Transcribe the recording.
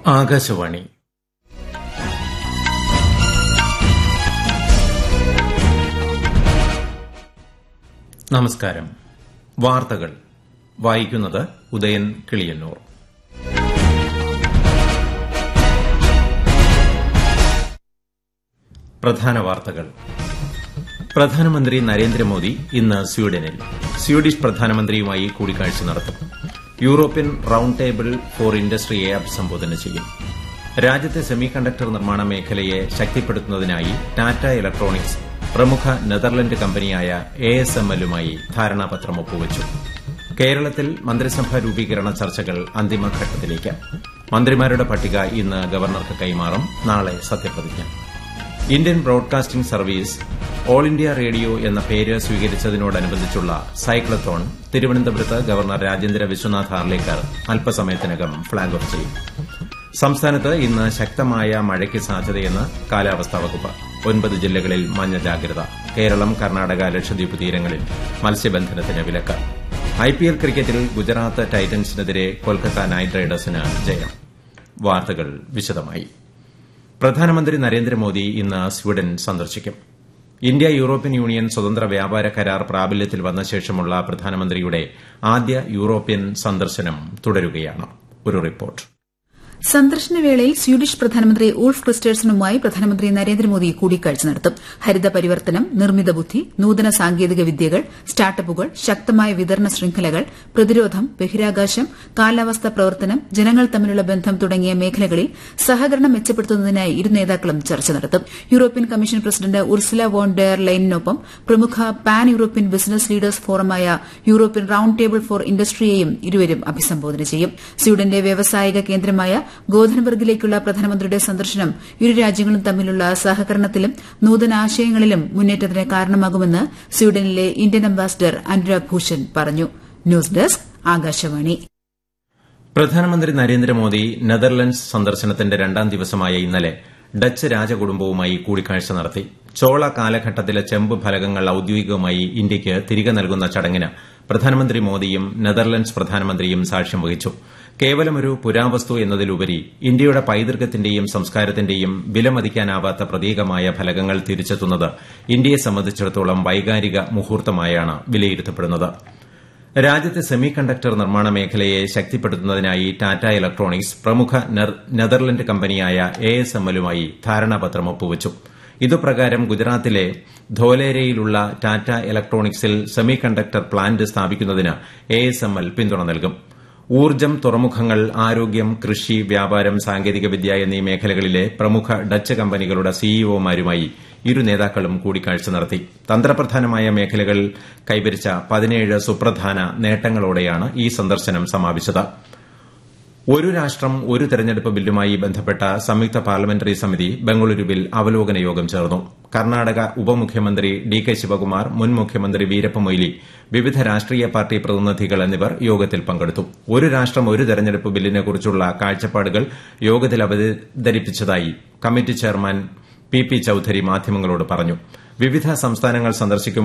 ആകാശവാണി നമസ്കാരം വാർത്തകൾ വായിക്കുന്നത് ഉദയൻ കിളിയന്നൂർ പ്രധാന വാർത്തകൾ പ്രധാനമന്ത്രി നരേന്ദ്രമോദി ഇന്ന് സ്വീഡനിൽ സ്വീഡിഷ് പ്രധാനമന്ത്രിയുമായി കൂടിക്കാഴ്ച നടത്തും യൂറോപ്യൻ റൌണ്ട് ടേബിൾ ഫോർ ഇൻഡസ്ട്രിയെ അഭിസംബോധന ചെയ്യും രാജ്യത്തെ സെമി കണ്ടക്ടർ നിർമ്മാണ മേഖലയെ ശക്തിപ്പെടുത്തുന്നതിനായി ടാറ്റ ഇലക്ട്രോണിക്സ് പ്രമുഖ നെതർലന്റ് കമ്പനിയായ എ എസ് എം എല്ലുമായി ധാരണാപത്രം ഒപ്പുവച്ചു കേരളത്തിൽ മന്ത്രിസഭാ രൂപീകരണ ചർച്ചകൾ അന്തിമഘട്ടത്തിലേക്ക് മന്ത്രിമാരുടെ പട്ടിക ഇന്ന് ഗവർണർക്ക് കൈമാറും നാളെ സത്യപ്രതിജ്ഞ Indian broadcasting service all India radio എന്ന പേര് സ്വീകരിച്ചതിനോടനുബന്ധിച്ചുള്ള സൈക്ലത്തോൺ തിരുവനന്തപുരത്ത് ഗവർണർ രാജേന്ദ്ര വിശ്വനാഥ് ഹാർലേക്കർ അല്പസമയത്തിനകം ഫ്ളാഗ് ഓഫ് ചെയ്യും സംസ്ഥാനത്ത് ഇന്ന് ശക്തമായ മഴയ്ക്ക് സാധ്യതയെന്ന് കാലാവസ്ഥാ വകുപ്പ് ഒൻപത് ജില്ലകളിൽ മഞ്ഞ ജാഗ്രത കേരളം കർണാടക ലക്ഷദ്വീപ് തീരങ്ങളിൽ മത്സ്യബന്ധനത്തിന് വിലക്ക് ഐപിഎൽ ക്രിക്കറ്റിൽ ഗുജറാത്ത് ടൈറ്റൻസിനെതിരെ കൊൽക്കത്ത നൈറ്റ് റൈഡേഴ്സിന് ജയം വാർത്തകൾ വിശദമായി പ്രധാനമന്ത്രി നരേന്ദ്രമോദി ഇന്ന് സ്വീഡൻ സന്ദർശിക്കും ഇന്ത്യ യൂറോപ്യൻ യൂണിയൻ സ്വതന്ത്ര വ്യാപാര കരാർ പ്രാബല്യത്തിൽ വന്ന ശേഷമുള്ള പ്രധാനമന്ത്രിയുടെ ആദ്യ യൂറോപ്യൻ സന്ദർശനം തുടരുകയാണ് ഒരു റിപ്പോർട്ട് സന്ദർശനവേളയിൽ സ്വീഡിഷ് പ്രധാനമന്ത്രി ഊൾഫ് ക്രിസ്റ്റേഴ്സണുമായി പ്രധാനമന്ത്രി നരേന്ദ്രമോദി കൂടിക്കാഴ്ച നടത്തും ഹരിത പരിവർത്തനം നിർമ്മിത ബുദ്ധി നൂതന സാങ്കേതിക വിദ്യകൾ സ്റ്റാർട്ടപ്പുകൾ ശക്തമായ വിതരണ ശൃംഖലകൾ പ്രതിരോധം ബഹിരാകാശം കാലാവസ്ഥാ പ്രവർത്തനം ജനങ്ങൾ തമ്മിലുള്ള ബന്ധം തുടങ്ങിയ മേഖലകളിൽ സഹകരണം മെച്ചപ്പെടുത്തുന്നതിനായി ഇരു നേതാക്കളും ചർച്ച നടത്തും European commission president Ursula von der ലൈനിനൊപ്പം പ്രമുഖ പാൻ യൂറോപ്യൻ ബിസിനസ് ലീഡേഴ്സ് ഫോറമായ യൂറോപ്യൻ റൌണ്ട് ടേബിൾ ഫോർ ഇൻഡസ്ട്രിയെയും ഇരുവരും അഭിസംബോധന ചെയ്യും സ്വീഡന്റെ വ്യവസായിക കേന്ദ്രമായ ഗോഥൻബർഗിലേക്കുള്ള പ്രധാനമന്ത്രിയുടെ സന്ദർശനം ഇരു രാജ്യങ്ങളും തമ്മിലുള്ള സഹകരണത്തിലും നൂതനാശയങ്ങളിലും മുന്നേറ്റത്തിന് കാരണമാകുമെന്ന് സ്വീഡനിലെ ഇന്ത്യൻ അംബാസിഡർ അനുരാഗ് ഭൂഷൺ പറഞ്ഞു ന്യൂസ് ഡെസ്ക് ആകാശവാണി പ്രധാനമന്ത്രി നരേന്ദ്രമോദി നെതർലൻഡ്സ് സന്ദർശനത്തിന്റെ രണ്ടാം ദിവസമായ ഇന്നലെ ഡച്ച് രാജകുടുംബവുമായി കൂടിക്കാഴ്ച നടത്തി ചോള കാലഘട്ടത്തിലെ ചെമ്പ് ഫലകങ്ങൾ ഔദ്യോഗികമായി ഇന്ത്യയ്ക്ക് തിരികെ നൽകുന്ന ചടങ്ങിന് പ്രധാനമന്ത്രി മോദിയും നെതർലൻഡ്സ് പ്രധാനമന്ത്രിയും സാക്ഷ്യം വഹിച്ചു കേവലമൊരു പുരാവസ്തു എന്നതിലുപരി ഇന്ത്യയുടെ പൈതൃകത്തിന്റെയും സംസ്കാരത്തിന്റെയും വിലമതിക്കാനാവാത്ത പ്രതീകമായ ഫലകങ്ങൾ തിരിച്ചെത്തുന്നത് ഇന്ത്യയെ സംബന്ധിച്ചിടത്തോളം വൈകാരിക മുഹൂർത്തമായാണ് വിലയിരുത്തപ്പെടുന്നത് രാജ്യത്തെ സെമി കണ്ടക്ടർ നിർമ്മാണ മേഖലയെ ശക്തിപ്പെടുത്തുന്നതിനായി ടാറ്റ ഇലക്ട്രോണിക്സ് പ്രമുഖ നെതർലന്റ് കമ്പനിയായ എ എസ് എം എല്ലുമായി ധാരണാപത്രം ഒപ്പുവച്ചു ഇതുപ്രകാരം ഗുജറാത്തിലെ ധോലേരയിലുള്ള ടാറ്റ ഇലക്ട്രോണിക്സിൽ സെമി കണ്ടക്ടർ പ്ലാന്റ് സ്ഥാപിക്കുന്നതിന് എ എസ് എം എൽ പിന്തുണ നൽകും ഊർജ്ജം തുറമുഖങ്ങൾ ആരോഗ്യം കൃഷി വ്യാപാരം സാങ്കേതികവിദ്യ എന്നീ മേഖലകളിലെ പ്രമുഖ ഡച്ച് കമ്പനികളുടെ സിഇഒമാരുമായി ഇരു നേതാക്കളും കൂടിക്കാഴ്ച നടത്തി തന്ത്രപ്രധാനമായ മേഖലകൾ കൈവരിച്ച പതിനേഴ് സുപ്രധാന നേട്ടങ്ങളോടെയാണ് ഈ സന്ദർശനം സമാപിച്ചത് ഒരു രാഷ്ട്രം ഒരു തെരഞ്ഞെടുപ്പ് ബില്ലുമായി ബന്ധപ്പെട്ട സംയുക്ത പാർലമെന്ററി സമിതി ബംഗളൂരുവിൽ അവലോകന യോഗം ചേർന്നു കർണാടക ഉപമുഖ്യമന്ത്രി ഡി കെ ശിവകുമാർ മുൻ മുഖ്യമന്ത്രി വീരപ്പ മൊയ്ലി വിവിധ രാഷ്ട്രീയ പാർട്ടി പ്രതിനിധികൾ എന്നിവർ യോഗത്തിൽ പങ്കെടുത്തു ഒരു രാഷ്ട്രം ഒരു തെരഞ്ഞെടുപ്പ് ബില്ലിനെക്കുറിച്ചുള്ള കാഴ്ചപ്പാടുകൾ യോഗത്തിൽ അവതരിപ്പിച്ചതായി committee chairman P P Chaudhary മാധ്യമങ്ങളോട് പറഞ്ഞു വിവിധ സംസ്ഥാനങ്ങൾ സന്ദർശിക്കും